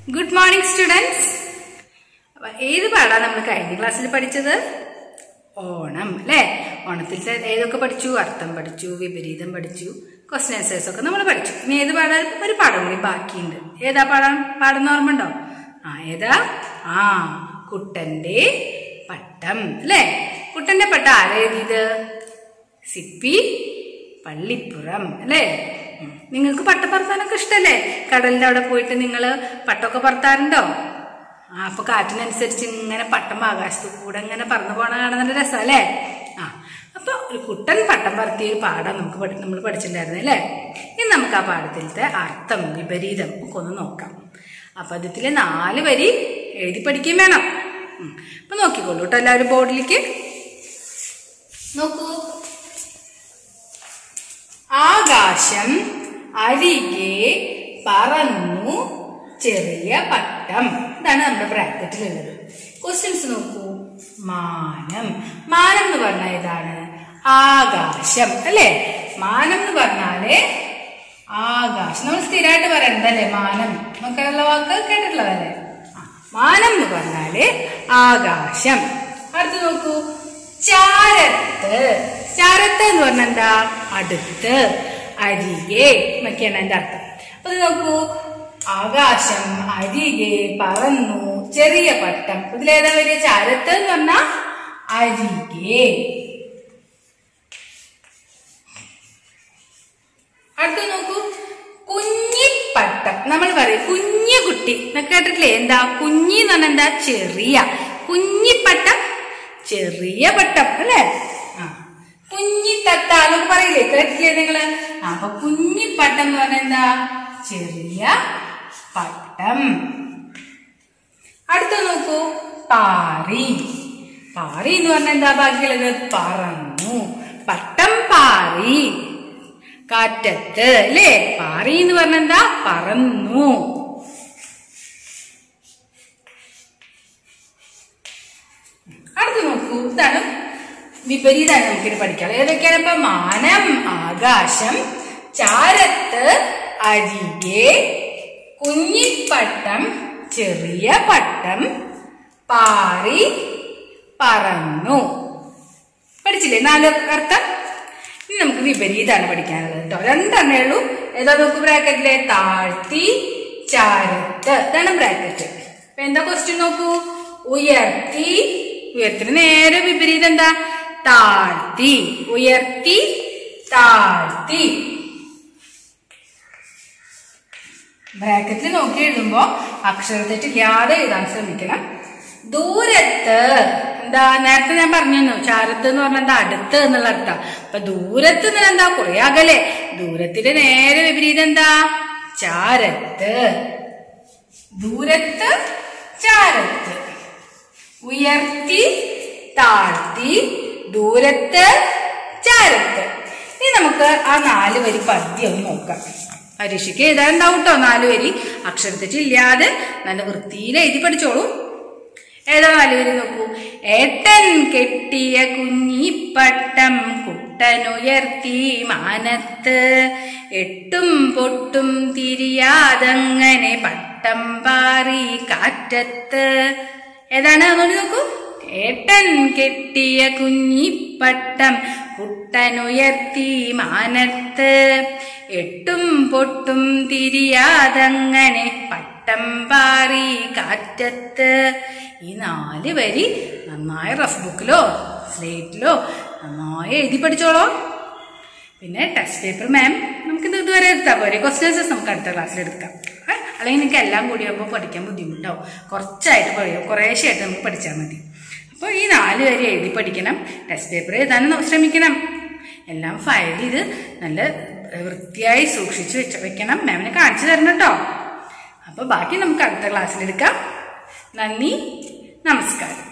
Good morning students ഏത് പാടാണ് നമ്മൾ കഴിഞ്ഞ ക്ലാസ്സിൽ പഠിച്ചത് ഓണം അല്ലേ ഓണത്തിലത്തെ ഏതൊക്കെ പഠിച്ചു അർത്ഥം പഠിച്ചു വിപരീതം പഠിച്ചു ക്വസ്റ്റ്യൻ ആൻസേഴ്സ് ഒക്കെ നമ്മൾ പഠിച്ചു ഇനി ഏത് പാടാൻ ഒരു പാഠം കൂടി ബാക്കിയുണ്ട് ഏതാ പാടാൻ പാടുന്ന ഓർമ്മ ഉണ്ടോ ആ ഏതാ ആ കുട്ടന്റെ പട്ടം അല്ലേ കുട്ടന്റെ പട്ടം ആരാ എഴുതിയത് സിപ്പി പള്ളിപ്പുറം അല്ലേ ഉം. നിങ്ങൾക്ക് പട്ട പറത്താനൊക്കെ ഇഷ്ടല്ലേ കടലിന്റെ അവിടെ പോയിട്ട് നിങ്ങൾ പട്ടമൊക്കെ പറത്താറുണ്ടോ ആ അപ്പൊ കാറ്റിനനുസരിച്ച് ഇങ്ങനെ പട്ടം ആകാശത്ത് കൂടെ ഇങ്ങനെ പറന്നു പോണ കാണാൻ നല്ല രസമല്ലേ ആ അപ്പൊ ഒരു കുട്ടൻ പട്ടം പറത്തിയ ഒരു പാഠം നമുക്ക് പഠി നമ്മൾ പഠിച്ചിട്ടുണ്ടായിരുന്നു അല്ലേ ഇനി നമുക്ക് ആ പാഠത്തിലത്തെ അർത്ഥം വിപരീതം ഒക്കെ ഒന്ന് നോക്കാം അപ്പൊ അതിലെ നാല് വരി എഴുതി പഠിക്കുകയും വേണം ഉം. അപ്പൊ നോക്കിക്കോളൂ കേട്ടോ എല്ലാവരും ബോർഡിലേക്ക് നോക്കൂ ആകാശം അരികെ പറന്നു ചെറിയ പട്ടം ഇതാണ് നമ്മുടെ ബ്രാക്കറ്റിലുള്ളത് ക്വസ്റ്റ്യൻസ് നോക്കൂ മാനം മാനം എന്ന് പറഞ്ഞാൽ ഇതാണ് ആകാശം അല്ലേ മാനം എന്ന് പറഞ്ഞാല് ആകാശം നമ്മൾ സ്ഥിരമായിട്ട് പറയുന്നതല്ലേ മാനം നമുക്കുള്ള വാക്ക് കേട്ടിട്ടുള്ളതല്ലേ ആ, മാനം എന്ന് പറഞ്ഞാല് ആകാശം അടുത്ത് നോക്കൂ ചാരത്ത് ചാരത്ത് എന്ന് പറഞ്ഞാൽ എന്താ അടുത്ത് അരികെ എന്നൊക്കെയാണ് അതിന്റെ അർത്ഥം അപ്പൊ ഇത് നോക്കൂ ആകാശം അരികെ പറന്നു ചെറിയ പട്ടം ഇതിലേതാ വരിക ചാരത്ത് എന്ന് പറഞ്ഞാ അരികെ അടുത്ത് നോക്കൂ കുഞ്ഞിപ്പട്ടം നമ്മൾ പറയും കുഞ്ഞു കുട്ടി എന്നൊക്കെ കേട്ടിട്ടില്ലേ എന്താ കുഞ്ഞി എന്ന് പറഞ്ഞാൽ എന്താ ചെറിയ കുഞ്ഞിപ്പട്ടം ചെറിയ പട്ടം അല്ലേ ആ കുഞ്ഞിത്തത്ത എന്നൊക്കെ പറയില്ലേ കേട്ടിട്ടില്ലേ നിങ്ങള് ആ, അപ്പൊ കുഞ്ഞിപ്പട്ടം എന്ന് പറഞ്ഞാൽ എന്താ ചെറിയ പട്ടം അടുത്ത നോക്കൂ പാറി പാറി എന്ന് പറഞ്ഞാൽ എന്താ ബാക്കിയുള്ളത് പറന്നു പട്ടം പാറി കാറ്റത്ത് അല്ലേ പാറി എന്ന് പറഞ്ഞ എന്താ പറന്നു അടുത്ത് നോക്കൂ ഇതാണ് വിപരീതമാണ് നമുക്കിത് പഠിക്കാം ഏതൊക്കെയാണ് ഇപ്പൊ മാനം ആകാശം ചാരത്ത് അരികെ കുഞ്ഞിപ്പട്ടം ചെറിയ പട്ടം പാറി പറന്നു പഠിച്ചില്ലേ നാല് അർത്ഥം ഇനി നമുക്ക് വിപരീതമാണ് പഠിക്കാനുള്ളത് കേട്ടോ രണ്ടെണ്ണേ ഉള്ളൂ ഏതാ നോക്കൂ ബ്രാക്കറ്റിലെ താഴ്ത്തി ചാരത്ത് ഇതാണ് ബ്രാക്കറ്റ് അപ്പൊ എന്താ ക്വസ്റ്റ്യൻ നോക്കൂ ഉയർത്തി ഉയർത്തിന് നേരെ വിപരീതം എന്താ താഴ്ത്തി ഉയർത്തി താഴ്ത്തി ബ്രാക്കറ്റിൽ നോക്കി എഴുതുമ്പോ അക്ഷരത്തെറ്റില്ലാതെ എഴുതാൻ ശ്രമിക്കണം ദൂരത്ത് എന്താ നേരത്തെ ഞാൻ പറഞ്ഞു ചാരത്ത് എന്ന് പറഞ്ഞാൽ എന്താ അടുത്ത് എന്നുള്ള അർത്ഥം അപ്പൊ ദൂരത്ത് എന്ന് എന്താ കുറെ അകലെ ദൂരത്തിന്റെ നേരെ വിപരീതം എന്താ ചാരത്ത് ദൂരത്ത് ചാരത്ത് ഉയർത്തി താഴ്ത്തി ദൂരത്ത് ചാരത്ത് ഇനി നമുക്ക് ആ നാല് വരി പദ്യം ഒന്ന് നോക്കാം പരീക്ഷയ്ക്ക് എഴുതാനുണ്ടാവും കേട്ടോ നാല് വരി അക്ഷരത്തെറ്റില്ലാതെ നല്ല വൃത്തിയിൽ എഴുതി പഠിച്ചോളൂ ഏതാ നാല് വരി നോക്കൂ ഏട്ടൻ കെട്ടിയ കുഞ്ഞിപ്പട്ടം കുട്ടനുയർത്തി മാനത്ത് എട്ടും പൊട്ടും തിരിയാതങ്ങനെ പട്ടം പാറി കാറ്റത്ത് ഏതാണ് അതുകൊണ്ട് നോക്കൂ ഏട്ടൻ കെട്ടിയ കുഞ്ഞിപ്പട്ടം കുട്ടനുയർത്തി മാനത്ത് എട്ടും പൊട്ടും തിരിയാതങ്ങനെ പട്ടം പാറി കാറ്റത്ത് ഈ നാല് വരി നന്നായി റഫ് ബുക്കിലോ സ്ലേറ്റിലോ നന്നായി എഴുതി പഠിച്ചോളോ പിന്നെ ടെസ്റ്റ് പേപ്പർ മാം നമുക്കിത് ഇതുവരെ എടുത്താൽ പോരെ ക്വസ്റ്റ്യൻസ് നമുക്ക് അടുത്ത ക്ലാസ്സിൽ എടുക്കാം ഏ? അല്ലെങ്കിൽ നിങ്ങൾക്ക് എല്ലാം കൂടി ആകുമ്പോൾ പഠിക്കാൻ ബുദ്ധിമുട്ടാവും കുറച്ചായിട്ട് പഠിക്കും കുറേശ്ശായിട്ട് നമുക്ക് പഠിച്ചാൽ മതി അപ്പോൾ ഈ നാല് വരെ എഴുതി പഠിക്കണം ടെസ്റ്റ് പേപ്പർ എഴുതാനും ശ്രമിക്കണം എല്ലാം ഫയൽ ചെയ്ത് നല്ല വൃത്തിയായി സൂക്ഷിച്ച് വെച്ച് വെക്കണം മാമിനെ കാണിച്ചു തരണം കേട്ടോ അപ്പോൾ ബാക്കി നമുക്ക് അടുത്ത ക്ലാസ്സിലെടുക്കാം നന്ദി നമസ്കാരം